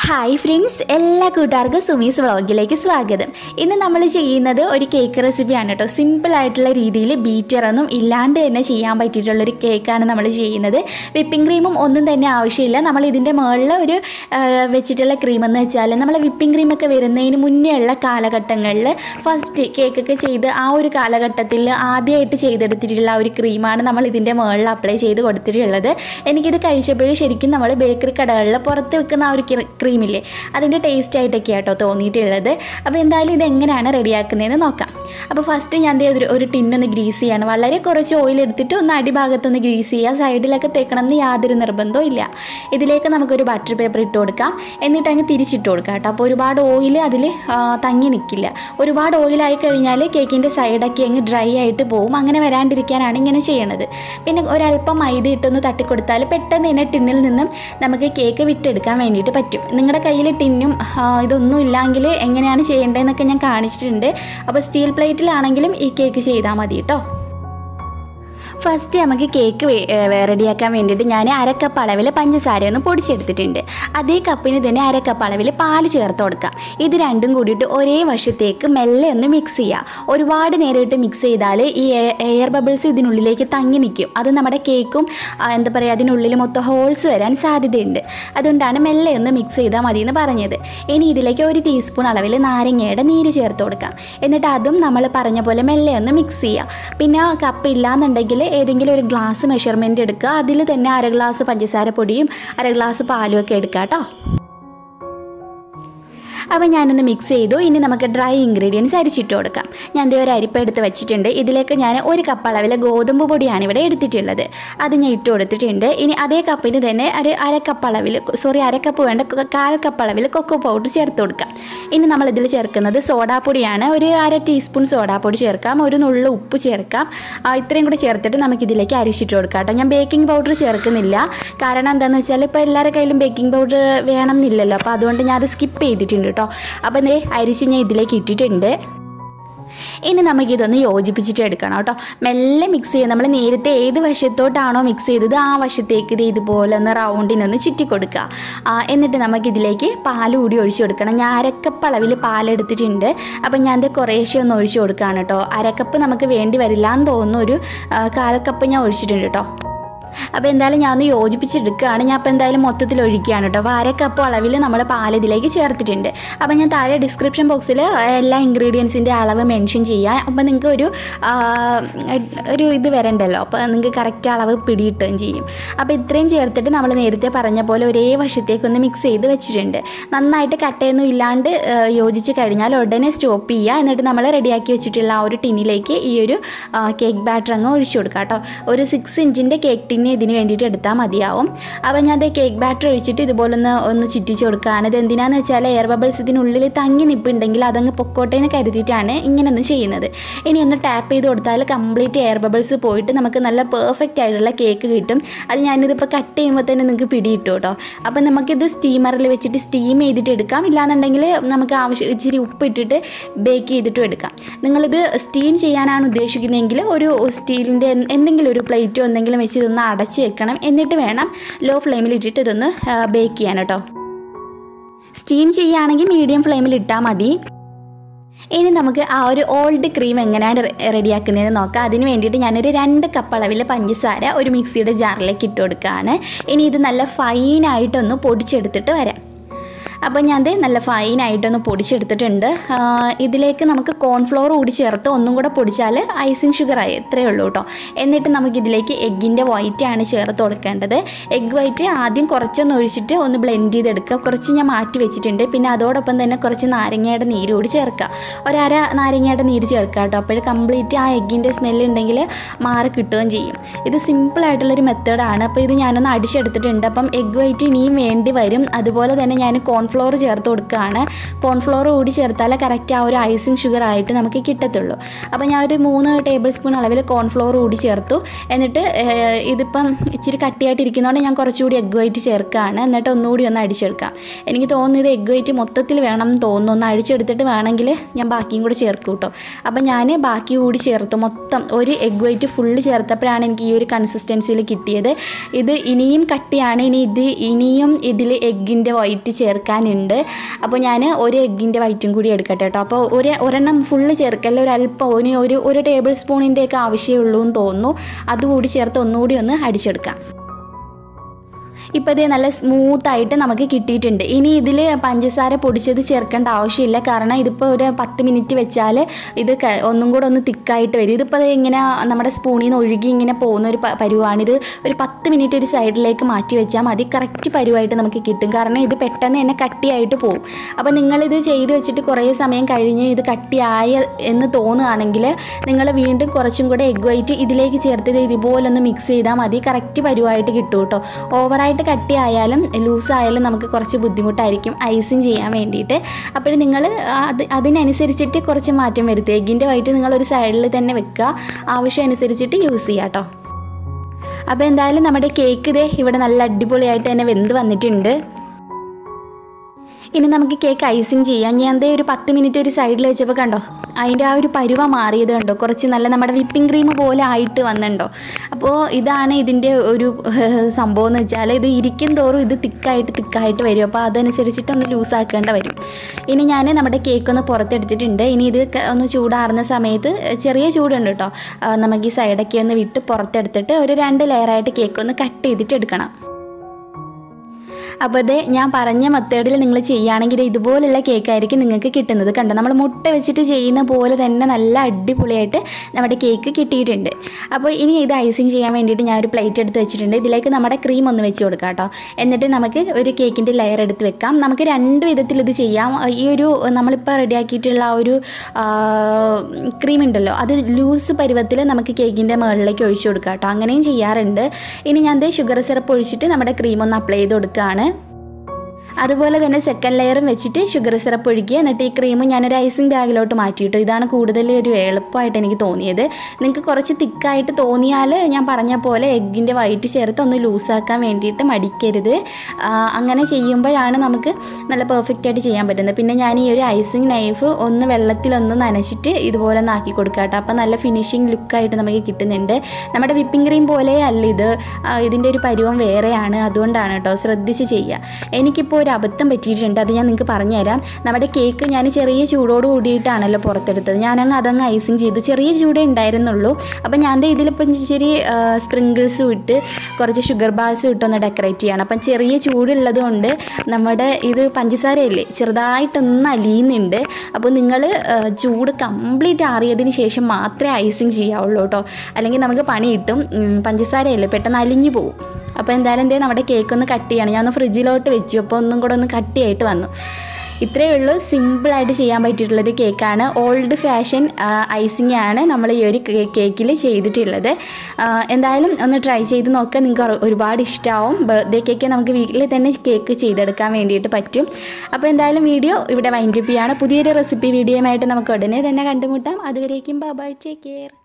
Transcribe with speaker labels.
Speaker 1: hi friends എല്ലാ കൂട്ടുകാർക്കും സുമീസ് വ്ളോഗിലേക്ക് സ്വാഗതം ഇന്ന് നമ്മൾ ചെയ്യുന്നത് ഒരു കേക്ക് റെസിപ്പിയാണ് കേട്ടോ സിമ്പിൾ ആയിട്ടുള്ള രീതിയിൽ ബീറ്ററൊന്നും ഇല്ലാണ്ട് തന്നെ ചെയ്യാൻ പറ്റിയിട്ടുള്ള ഒരു കേക്കാണ് നമ്മൾ ചെയ്യുന്നത് വിപ്പിംഗ് ക്രീമും ഒന്നും തന്നെ ആവശ്യമില്ല നമ്മൾ ഇതിൻ്റെ മുകളിൽ ഒരു ആ, വെച്ചിട്ടുള്ള ക്രീം എന്ന് വെച്ചാൽ നമ്മൾ വിപ്പിംഗ് ക്രീമൊക്കെ വരുന്നതിന് മുന്നേ ഉള്ള കാലഘട്ടങ്ങളിൽ ഫസ്റ്റ് കേക്കൊക്കെ ചെയ്ത് ആ ഒരു കാലഘട്ടത്തിൽ ആദ്യമായിട്ട് ചെയ്തെടുത്തിട്ടുള്ള ആ ഒരു ക്രീമാണ് നമ്മൾ ഇതിൻ്റെ മുകളിൽ അപ്ലൈ ചെയ്ത് കൊടുത്തിട്ടുള്ളത് എനിക്കിത് കഴിച്ചപ്പോഴും ശരിക്കും നമ്മൾ ബേക്കറി കടകളിൽ പുറത്ത് വെക്കുന്ന ആ ഒരു ക്രീമില്ലേ അതിൻ്റെ ടേസ്റ്റ് ആയിട്ടൊക്കെ കേട്ടോ തോന്നിയിട്ടുള്ളത് അപ്പോൾ എന്തായാലും ഇത് എങ്ങനെയാണ് റെഡിയാക്കുന്നതെന്ന് നോക്കാം അപ്പോൾ ഫസ്റ്റ് ഞാൻ ദേ ഒരു ഒരു ടിന്നൊന്ന് ഗ്രീസ് ചെയ്യാണ് വളരെ കുറച്ച് ഓയിൽ എടുത്തിട്ട് ഒന്ന് അടിഭാഗത്തൊന്ന് ഗ്രീസ് ചെയ്യുക സൈഡിലൊക്കെ തേക്കണം എന്ന് യാതൊരു നിർബന്ധവും ഇല്ല ഇതിലേക്ക് നമുക്കൊരു ബട്ടർ പേപ്പർ ഇട്ട് കൊടുക്കാം എന്നിട്ട് അങ്ങ് തിരിച്ചിട്ട് കൊടുക്കാം കേട്ടോ അപ്പോൾ ഒരുപാട് ഓയിൽ അതിൽ തങ്ങി നിൽക്കില്ല ഒരുപാട് ഓയിലായി കഴിഞ്ഞാൽ കേക്കിൻ്റെ സൈഡൊക്കെ അങ്ങ് ഡ്രൈ ആയിട്ട് പോകും അങ്ങനെ വരാണ്ടിരിക്കാനാണ് ഇങ്ങനെ ചെയ്യണത് പിന്നെ ഒരല്പം മൈദ ഇട്ടൊന്ന് തട്ടിക്കൊടുത്താൽ പെട്ടെന്ന് തന്നെ ടിന്നിൽ നിന്നും നമുക്ക് കേക്ക് വിട്ടെടുക്കാൻ വേണ്ടിയിട്ട് പറ്റും നിങ്ങളുടെ കയ്യിൽ ടിന്നും ആ, ഇതൊന്നും ഇല്ലെങ്കിൽ എങ്ങനെയാണ് ചെയ്യേണ്ടതെന്നൊക്കെ ഞാൻ കാണിച്ചിട്ടുണ്ട് അപ്പോൾ സ്റ്റീൽ പ്ലേറ്റിലാണെങ്കിലും ഈ കേക്ക് ചെയ്താൽ മതി കേട്ടോ ഫസ്റ്റ് നമുക്ക് കേക്ക് വേ- ഏ, റെഡിയാക്കാൻ വേണ്ടിയിട്ട് ഞാൻ അരക്കപ്പ് അളവിൽ പഞ്ചസാര ഒന്ന് പൊടിച്ചെടുത്തിട്ടുണ്ട് അതേ കപ്പിന് തന്നെ അരക്കപ്പ് അളവിൽ പാല് ചേർത്ത് കൊടുക്കാം ഇത് രണ്ടും കൂടിയിട്ട് ഒരേ വശത്തേക്ക് മെല്ലെ ഒന്ന് മിക്സ് ചെയ്യുക ഒരുപാട് നേരിട്ട് മിക്സ് ചെയ്താൽ ഈ എ- എയർ ബബിൾസ് ഇതിനുള്ളിലേക്ക് തങ്ങി നിൽക്കും അത് നമ്മുടെ കേക്കും ആ, എന്താ പറയുക അതിനുള്ളിൽ മൊത്തം ഹോൾസ് വരാൻ സാധ്യതയുണ്ട് അതുകൊണ്ടാണ് മെല്ലെ ഒന്ന് മിക്സ് ചെയ്താൽ മതി എന്ന് പറഞ്ഞത് ഇനി ഇതിലേക്ക് ഒരു ടീസ്പൂൺ അളവിൽ നാരങ്ങയുടെ നീര് ചേർത്ത് കൊടുക്കാം എന്നിട്ട് അതും നമ്മൾ പറഞ്ഞ പോലെ മെല്ലെ ഒന്ന് മിക്സ് ചെയ്യുക പിന്നെ കപ്പ് ഇല്ലാന്നുണ്ടെങ്കിൽ ഏതെങ്കിലും ഒരു ഗ്ലാസ് മെഷർമെൻറ്റ് എടുക്കുക അതിൽ തന്നെ അര ഗ്ലാസ് പഞ്ചസാര പൊടിയും അര ഗ്ലാസ് പാലും ഒക്കെ എടുക്കുക കേട്ടോ അപ്പോൾ ഞാനൊന്ന് മിക്സ് ചെയ്തു ഇനി നമുക്ക് ഡ്രൈ ഇൻഗ്രീഡിയൻസ് അരിച്ചിട്ട് കൊടുക്കാം ഞാൻ ദേ ഒരു അരിപ്പ എടുത്ത് വെച്ചിട്ടുണ്ട് ഇതിലേക്ക് ഞാൻ ഒരു കപ്പ് അളവിൽ ഗോതമ്പ് പൊടിയാണ് ഇവിടെ എടുത്തിട്ടുള്ളത് അത് ഞാൻ ഇട്ട് കൊടുത്തിട്ടുണ്ട് ഇനി അതേ കപ്പിന് തന്നെ ഒരു അര കപ്പ് അളവിൽ സോറി അര കപ്പ് വേണ്ട കൊ- കാൽ കപ്പ് അളവിൽ കൊക്കോ പൗഡർ ചേർത്ത് കൊടുക്കാം ഇനി നമ്മൾ ഇതിൽ ചേർക്കുന്നത് സോഡാപ്പൊടിയാണ് ഒരു അര ടീസ്പൂൺ സോഡാപ്പൊടി ചേർക്കാം ഒരു നുള്ളു ഉപ്പ് ചേർക്കാം ആ, ഇത്രയും കൂടി ചേർത്തിട്ട് നമുക്ക് ഇതിലേക്ക് അരിച്ചിട്ട് കൊടുക്കാം കേട്ടോ ഞാൻ ബേക്കിംഗ് പൗഡർ ചേർക്കുന്നില്ല കാരണം എന്താണെന്ന് വെച്ചാൽ ഇപ്പോൾ എല്ലാവരുടെ കയ്യിലും ബേക്കിംഗ് പൗഡർ വേണം എന്നില്ലല്ലോ അപ്പോൾ അതുകൊണ്ട് ഞാൻ അത് സ്കിപ്പ് ചെയ്തിട്ടുണ്ട് കേട്ടോ അപ്പോൾ ദേ അരിച്ച് ഞാൻ ഇതിലേക്ക് ഇട്ടിട്ടുണ്ട് ഇനി നമുക്കിതൊന്ന് യോജിപ്പിച്ചിട്ട് എടുക്കണം കേട്ടോ മെല്ലെ മിക്സ് ചെയ്യുക നമ്മൾ നേരത്തെ ഏത് വശത്തോട്ടാണോ മിക്സ് ചെയ്തത് ആ വശത്തേക്ക് ഇത് ഇതുപോലെ ഒന്ന് റൗണ്ടിനൊന്ന് ചുറ്റി കൊടുക്കുക ആ, എന്നിട്ട് നമുക്കിതിലേക്ക് പാൽ കൂടി ഒഴിച്ചു കൊടുക്കണം ഞാൻ അരക്കപ്പ് അളവിൽ പാലെടുത്തിട്ടുണ്ട് അപ്പം ഞാൻ ഇത് കുറേശ്ശെ ഒന്ന് ഒഴിച്ചു കൊടുക്കുകയാണ് കേട്ടോ അരക്കപ്പ് നമുക്ക് വേണ്ടി വരില്ല എന്ന് തോന്നുന്നു ഒരു ആ, കാൽ കപ്പ് ഞാൻ ഒഴിച്ചിട്ടുണ്ട് കേട്ടോ അപ്പോൾ എന്തായാലും ഞാൻ ഒന്ന് യോജിപ്പിച്ചെടുക്കുകയാണ് ഞാൻ അപ്പോൾ എന്തായാലും മൊത്തത്തിൽ ഒഴിക്കുകയാണ് കേട്ടോ അപ്പോൾ അര കപ്പ് അളവിൽ നമ്മൾ പാൽ ഇതിലേക്ക് ചേർത്തിട്ടുണ്ട് അപ്പോൾ ഞാൻ താഴെ ഡിസ്ക്രിപ്ഷൻ ബോക്സിൽ എല്ലാ ഇൻഗ്രീഡിയൻസിൻ്റെ അളവ് മെൻഷൻ ചെയ്യാം അപ്പോൾ നിങ്ങൾക്ക് ഒരു ആ, ഒരു ഇത് വരണ്ടല്ലോ അപ്പോൾ നിങ്ങൾക്ക് കറക്റ്റ് അളവ് പിടിയിട്ടുകയും ചെയ്യും അപ്പോൾ ഇത്രയും ചേർത്തിട്ട് നമ്മൾ നേരത്തെ പറഞ്ഞ പോലെ ഒരേ വശത്തേക്കൊന്ന് മിക്സ് ചെയ്ത് വെച്ചിട്ടുണ്ട് നന്നായിട്ട് കട്ടയൊന്നും ഇല്ലാണ്ട് ആ, യോജിച്ച് കഴിഞ്ഞാൽ ഉടനെ സ്റ്റോപ്പ് ചെയ്യുക എന്നിട്ട് നമ്മൾ റെഡിയാക്കി വെച്ചിട്ടുള്ള ആ ഒരു ടിന്നിലേക്ക് ഈ ഒരു കേക്ക് ബാറ്റർ അങ്ങ് ഒഴിച്ചു കൊടുക്കുക കേട്ടോ ഒരു സിക്സ് ഇഞ്ചിൻ്റെ കേക്ക് ടിന്ന് ഇതിന് വേണ്ടിയിട്ട് എടുത്താൽ മതിയാവും അപ്പോൾ ഞാൻ അത് കേക്ക് ബാറ്റർ ഒഴിച്ചിട്ട് ഇതുപോലെ ഒന്ന് ഒന്ന് ചുറ്റിച്ച് കൊടുക്കുകയാണ് ഇത് എന്തിനാന്ന് വെച്ചാൽ എയർ ബബിൾസ് ഇതിനുള്ളിൽ തങ്ങി നിൽപ്പുണ്ടെങ്കിൽ അതങ്ങ് പൊക്കോട്ടെ എന്ന് കരുതിയിട്ടാണ് ഇങ്ങനെയൊന്നും ചെയ്യുന്നത് ഇനി ഒന്ന് ടാപ്പ് ചെയ്ത് കൊടുത്താൽ കംപ്ലീറ്റ് എയർ ബബിൾസ് പോയിട്ട് നമുക്ക് നല്ല പെർഫെക്റ്റ് ആയിട്ടുള്ള കേക്ക് കിട്ടും അത് ഞാനിതിപ്പോൾ കട്ട് ചെയ്യുമ്പോൾ തന്നെ നിങ്ങൾക്ക് പിടിയിട്ടു കേട്ടോ അപ്പോൾ നമുക്കിത് സ്റ്റീമറിൽ വെച്ചിട്ട് സ്റ്റീം ചെയ്തിട്ട് എടുക്കാം ഇല്ലാന്നുണ്ടെങ്കിൽ നമുക്ക് ആവശ്യം ഇച്ചിരി ഉപ്പ് ഇട്ടിട്ട് ബേക്ക് ചെയ്തിട്ടും എടുക്കാം നിങ്ങളിത് സ്റ്റീം ചെയ്യാനാണ് ഉദ്ദേശിക്കുന്നതെങ്കിൽ ഒരു സ്റ്റീലിൻ്റെ എന്തെങ്കിലും ഒരു പ്ലേറ്റോ എന്തെങ്കിലും വെച്ച് ഇതൊന്ന് അടച്ച് വെക്കണം എന്നിട്ട് വേണം ലോ ഫ്ലെയിമിൽ ഇട്ടിട്ട് ഇതൊന്ന് ബേക്ക് ചെയ്യാൻ കേട്ടോ സ്റ്റീം ചെയ്യുകയാണെങ്കിൽ മീഡിയം ഫ്ലെയിമിൽ ഇട്ടാൽ മതി ഇനി നമുക്ക് ആ ഒരു ഓൾഡ് ക്രീം എങ്ങനെയാണ് റെ- റെഡിയാക്കുന്നതെന്ന് നോക്കാം അതിന് വേണ്ടിയിട്ട് ഞാനൊരു രണ്ട് കപ്പ് അളവിൽ പഞ്ചസാര ഒരു മിക്സിയുടെ ജാറിലേക്ക് ഇട്ട് കൊടുക്കുകയാണ് ഇനി ഇത് നല്ല ഫൈനായിട്ടൊന്ന് പൊടിച്ചെടുത്തിട്ട് വരാം അപ്പോൾ ഞാൻ ദേ നല്ല ഫൈനായിട്ടൊന്ന് പൊടിച്ചെടുത്തിട്ടുണ്ട് ആ, ഇതിലേക്ക് നമുക്ക് കോൺഫ്ലോർ കൂടി ചേർത്ത് ഒന്നും കൂടെ പൊടിച്ചാൽ ഐസിങ് ഷുഗറായി ഇത്രയേ ഉള്ളൂ കേട്ടോ എന്നിട്ട് നമുക്കിതിലേക്ക് എഗ്ഗിൻ്റെ വൈറ്റ് ആണ് ചേർത്ത് കൊടുക്കേണ്ടത് എഗ്ഗ് വൈറ്റ് ആദ്യം കുറച്ചൊന്ന് ഒഴിച്ചിട്ട് ഒന്ന് ബ്ലെൻഡ് ചെയ്തെടുക്കുക കുറച്ച് ഞാൻ മാറ്റി വെച്ചിട്ടുണ്ട് പിന്നെ അതോടൊപ്പം തന്നെ കുറച്ച് നാരങ്ങയുടെ നീര് കൂടി ചേർക്കുക ഒരര നാരങ്ങയുടെ നീര് ചേർക്കുക കേട്ടോ അപ്പോൾ കംപ്ലീറ്റ് ആ എഗ്ഗിൻ്റെ സ്മെല്ല് ഉണ്ടെങ്കിൽ മാറി കിട്ടുകയും ചെയ്യും ഇത് സിമ്പിളായിട്ടുള്ളൊരു മെത്തേഡാണ് അപ്പോൾ ഇത് ഞാനൊന്ന് അടിച്ചെടുത്തിട്ടുണ്ട് അപ്പം എഗ്ഗ് വൈറ്റ് ഇനിയും വേണ്ടി വരും അതുപോലെ തന്നെ ഞാൻ കോൺഫ്ലോർ ചേർത്ത് കൊടുക്കുകയാണ് കോൺഫ്ലോർ കൂടി ചേർത്താലേ കറക്റ്റ് ആ ഒരു ഐസിങ് ഷുഗർ ആയിട്ട് നമുക്ക് കിട്ടത്തുള്ളൂ അപ്പോൾ ഞാൻ ഒരു മൂന്ന് ടേബിൾ സ്പൂൺ അളവിൽ കോൺഫ്ലോർ കൂടി ചേർത്തു എന്നിട്ട് ഏഹ്, ഇതിപ്പം ഇച്ചിരി കട്ടിയായിട്ട് ഇരിക്കുന്നതുകൊണ്ട് ഞാൻ കുറച്ചുകൂടി എഗ്ഗ് വൈറ്റ് ചേർക്കുകയാണ് എന്നിട്ട് ഒന്നുകൂടി ഒന്ന് അടിച്ചെടുക്കാം എനിക്ക് തോന്നുന്നത് എഗ്ഗ് വൈറ്റ് മൊത്തത്തിൽ വേണം എന്ന് തോന്നുന്നു ഒന്ന് അടിച്ചെടുത്തിട്ട് വേണമെങ്കിൽ ഞാൻ ബാക്കിയും കൂടി ചേർക്കും കേട്ടോ അപ്പം ഞാൻ ബാക്കി കൂടി ചേർത്തു മൊത്തം ഒരു എഗ്ഗ് വൈറ്റ് ഫുള്ള് ചേർത്തപ്പോഴാണ് എനിക്ക് ഈ ഒരു കൺസിസ്റ്റൻസിയിൽ കിട്ടിയത് ഇത് ഇനിയും കട്ടിയാണ് ഇനി ഇത് ഇനിയും ഇതിൽ എഗ്ഗിൻ്റെ വൈറ്റ് ചേർക്കാൻ ചേർക്കാനുണ്ട് അപ്പോൾ ഞാൻ ഒരു എഗ്ഗിൻ്റെ വൈറ്റും കൂടി എടുക്കട്ടെ കേട്ടോ അപ്പോൾ ഒരു ഒരെണ്ണം ഫുള്ള് ചേർക്കല്ല ഒരു അല്പം ഒരു ഒരു ഒരു ടേബിൾ സ്പൂണിൻ്റെയൊക്കെ ആവശ്യമേ ഉള്ളൂ എന്ന് തോന്നുന്നു അതുകൂടി ചേർത്ത് ഒന്നുകൂടി ഒന്ന് അടിച്ചെടുക്കാം ഇപ്പോൾ ഇതേ നല്ല സ്മൂത്തായിട്ട് നമുക്ക് കിട്ടിയിട്ടുണ്ട് ഇനി ഇതിൽ പഞ്ചസാര പൊടിച്ചത് ചേർക്കേണ്ട ആവശ്യമില്ല കാരണം ഇതിപ്പോൾ ഒരു പത്ത് മിനിറ്റ് വെച്ചാൽ ഇത് ക- ഒന്നും കൂടെ ഒന്ന് തിക്കായിട്ട് വരും ഇതിപ്പോൾ ദേ ഇങ്ങനെ നമ്മുടെ സ്പൂണിൽ നിന്ന് ഒഴുകി ഇങ്ങനെ പോകുന്ന ഒരു പ- പരുവാണിത് ഒരു പത്ത് മിനിറ്റ് ഒരു സൈഡിലേക്ക് മാറ്റി വെച്ചാൽ മതി കറക്റ്റ് പരുവായിട്ട് നമുക്ക് കിട്ടും കാരണം ഇത് പെട്ടെന്ന് തന്നെ കട്ടിയായിട്ട് പോകും അപ്പോൾ നിങ്ങളിത് ചെയ്ത് വെച്ചിട്ട് കുറേ സമയം കഴിഞ്ഞ് ഇത് കട്ടിയായ എന്ന് തോന്നുകയാണെങ്കിൽ നിങ്ങൾ വീണ്ടും കുറച്ചും കൂടെ എഗ് വൈറ്റ് ഇതിലേക്ക് ചേർത്ത് ഇത് ഇതുപോലൊന്ന് മിക്സ് ചെയ്താൽ മതി കറക്റ്റ് പരുവായിട്ട് കിട്ടും കേട്ടോ ഓവറായിട്ട് കട്ടിയായാലും ലൂസായാലും നമുക്ക് കുറച്ച് ബുദ്ധിമുട്ടായിരിക്കും ഐസിങ് ചെയ്യാൻ വേണ്ടിയിട്ട് അപ്പോൾ നിങ്ങൾ അത് അതിനനുസരിച്ചിട്ട് കുറച്ച് മാറ്റം വരുത്തുക എഗ്ഗിൻ്റെ വൈറ്റ് നിങ്ങളൊരു സൈഡിൽ തന്നെ വെക്കുക ആവശ്യം അനുസരിച്ചിട്ട് യൂസ് ചെയ്യുക കേട്ടോ അപ്പോൾ എന്തായാലും നമ്മുടെ കേക്ക് ഇതേ ഇവിടെ നല്ല അടിപൊളിയായിട്ട് തന്നെ വെന്ത് വന്നിട്ടുണ്ട് ഇനി നമുക്ക് കേക്ക് ഐസിങ് ചെയ്യാം ഞാൻ ദേ ഒരു പത്ത് മിനിറ്റ് ഒരു സൈഡിൽ വെച്ചപ്പോൾ കണ്ടോ അതിൻ്റെ ആ ഒരു പരുവ മാറിയത് കണ്ടോ കുറച്ച് നല്ല നമ്മുടെ വിപ്പിംഗ് ക്രീം പോലെ ആയിട്ട് വന്നിട്ടുണ്ടോ അപ്പോൾ ഇതാണ് ഇതിൻ്റെ ഒരു സംഭവം എന്ന് വെച്ചാൽ ഇത് ഇരിക്കും തോറും ഇത് തിക്കായിട്ട് തിക്കായിട്ട് വരും അപ്പോൾ അതനുസരിച്ചിട്ട് ഒന്ന് ലൂസാക്കേണ്ട വരും ഇനി ഞാൻ നമ്മുടെ കേക്ക് ഒന്ന് പുറത്തെടുത്തിട്ടുണ്ട് ഇനി ഇത് ക- ഒന്ന് ചൂടാറുന്ന സമയത്ത് ചെറിയ ചൂടുണ്ട് കേട്ടോ ആ, നമുക്ക് ഈ സൈഡൊക്കെ ഒന്ന് വിട്ട് പുറത്തെടുത്തിട്ട് ഒരു രണ്ട് ലെയറായിട്ട് കേക്ക് ഒന്ന് കട്ട് ചെയ്തിട്ട് എടുക്കണം അപ്പോൾ ഇത് ഞാൻ പറഞ്ഞ മെത്തേഡിൽ നിങ്ങൾ ചെയ്യുകയാണെങ്കിൽ ഇതുപോലുള്ള കേക്കായിരിക്കും നിങ്ങൾക്ക് കിട്ടുന്നത് കണ്ടോ നമ്മൾ മുട്ട വെച്ചിട്ട് ചെയ്യുന്ന പോലെ തന്നെ നല്ല അടിപൊളിയായിട്ട് നമ്മുടെ കേക്ക് കിട്ടിയിട്ടുണ്ട് അപ്പോൾ ഇനി ഇത് ഐസിങ് ചെയ്യാൻ വേണ്ടിയിട്ട് ഞാൻ ഒരു പ്ലേറ്റ് എടുത്ത് വെച്ചിട്ടുണ്ട് ഇതിലേക്ക് നമ്മുടെ ക്രീം ഒന്ന് വെച്ച് കൊടുക്കാം കേട്ടോ എന്നിട്ട് നമുക്ക് ഒരു കേക്കിൻ്റെ ലെയർ എടുത്ത് വെക്കാം നമുക്ക് രണ്ട് വിധത്തിൽ ഇത് ചെയ്യാം ഈ ഒരു നമ്മളിപ്പോൾ റെഡിയാക്കിയിട്ടുള്ള ആ ഒരു ക്രീം ഉണ്ടല്ലോ അത് ലൂസ് പരുവത്തിൽ നമുക്ക് കേക്കിൻ്റെ മുകളിലേക്ക് ഒഴിച്ചു കൊടുക്കാം കേട്ടോ അങ്ങനെയും ചെയ്യാറുണ്ട് ഇനി ഞാൻ ദേ ഷുഗർ സിറപ്പ് ഒഴിച്ചിട്ട് നമ്മുടെ ക്രീം ഒന്ന് അപ്ലൈ ചെയ്ത് കൊടുക്കുകയാണ് അതുപോലെ തന്നെ സെക്കൻഡ് ലെയറും വെച്ചിട്ട് ഷുഗർ സിറപ്പ് ഒഴിക്കുക എന്നിട്ട് ഈ ക്രീം ഞാനൊരു ഐസിങ് ബാഗിലോട്ട് മാറ്റിയിട്ടു ഇതാണ് കൂടുതൽ ഒരു എളുപ്പമായിട്ട് എനിക്ക് തോന്നിയത് നിങ്ങൾക്ക് കുറച്ച് തിക്കായിട്ട് തോന്നിയാൽ ഞാൻ പറഞ്ഞ പോലെ എഗ്ഗിൻ്റെ വൈറ്റ് ചേർത്ത് ഒന്ന് ലൂസാക്കാൻ വേണ്ടിയിട്ട് മടിക്കരുത് ആ, അങ്ങനെ ചെയ്യുമ്പോഴാണ് നമുക്ക് നല്ല പെർഫെക്റ്റ് ആയിട്ട് ചെയ്യാൻ പറ്റുന്നത് പിന്നെ ഞാൻ ഈ ഒരു ഐസിങ് നൈഫ് ഒന്ന് വെള്ളത്തിലൊന്ന് നനച്ചിട്ട് ഇതുപോലെ ഒന്ന് ആക്കി കൊടുക്കാം കേട്ടോ അപ്പോൾ നല്ല ഫിനിഷിങ് ലുക്കായിട്ട് നമുക്ക് കിട്ടുന്നുണ്ട് നമ്മുടെ വിപ്പിംഗ് ക്രീം പോലെ അല്ല ഇത് ആ, ഇതിൻ്റെ ഒരു പരുവം വേറെയാണ് അതുകൊണ്ടാണ് കേട്ടോ ശ്രദ്ധിച്ച് ചെയ്യുക എനിക്കിപ്പോൾ ഒരു അബദ്ധം പറ്റിയിട്ടുണ്ട് അത് ഞാൻ നിങ്ങൾക്ക് പറഞ്ഞുതരാം നമ്മുടെ കേക്ക് ഞാൻ ചെറിയ ചൂടോട് കൂടിയിട്ടാണല്ലോ പുറത്തെടുത്തത് ഞാനങ്ങ് അതങ്ങ് ഐസിങ് ചെയ്തു ചെറിയ ചൂടേ ഉണ്ടായിരുന്നുള്ളൂ അപ്പോൾ ഞാൻ ദേ ഇതിലിപ്പം ഇച്ചിരി സ്പ്രിങ്കിൾസും ഇട്ട് കുറച്ച് ഷുഗർ ബാൾസും ഇട്ടൊന്ന് ഡെക്കറേറ്റ് ചെയ്യണം അപ്പം ചെറിയ ചൂടുള്ളത് കൊണ്ട് നമ്മുടെ ഇത് പഞ്ചസാരയല്ലേ ചെറുതായിട്ടൊന്ന് അലിയുന്നുണ്ട് അപ്പോൾ നിങ്ങൾ ചൂട് കംപ്ലീറ്റ് ആറിയതിന് ശേഷം മാത്രമേ ഐസിങ് ചെയ്യാവുള്ളൂ കേട്ടോ അല്ലെങ്കിൽ നമുക്ക് പണി കിട്ടും ഉം, പഞ്ചസാരയല്ലേ പെട്ടെന്ന് അലിഞ്ഞു പോകും അപ്പോൾ എന്തായാലും എന്തേ നമ്മുടെ കേക്ക് ഒന്ന് കട്ട് ചെയ്യണം ഞാൻ ഒന്ന് ഫ്രിഡ്ജിലോട്ട് വെച്ചു അപ്പോൾ ഒന്നും കൂടെ ഒന്ന് കട്ടിയായിട്ട് വന്നു ഇത്രയേ ഉള്ളൂ സിമ്പിളായിട്ട് ചെയ്യാൻ പറ്റിയിട്ടുള്ളൊരു കേക്കാണ് ഓൾഡ് ഫാഷൻ ഐസിങ് ആണ് നമ്മൾ ഈ ഒരു കേക്കിൽ ചെയ്തിട്ടുള്ളത് ആ, എന്തായാലും ഒന്ന് ട്രൈ ചെയ്ത് നോക്കുക നിങ്ങൾക്ക് ഒരു- ഒരുപാട് ഇഷ്ടമാവും ബർത്ത്ഡേ കേക്ക് നമുക്ക് വീട്ടിൽ തന്നെ കേക്ക് ചെയ്തെടുക്കാൻ വേണ്ടിയിട്ട് പറ്റും അപ്പോൾ എന്തായാലും വീഡിയോ ഇവിടെ വൈൻഡപ്പ് ചെയ്യാണ് പുതിയൊരു റെസിപ്പി വീഡിയോയുമായിട്ട് നമുക്ക് ഉടനെ തന്നെ കണ്ടുമുട്ടാം അതുവരേക്കും ബൈ ടേക്ക് കെയർ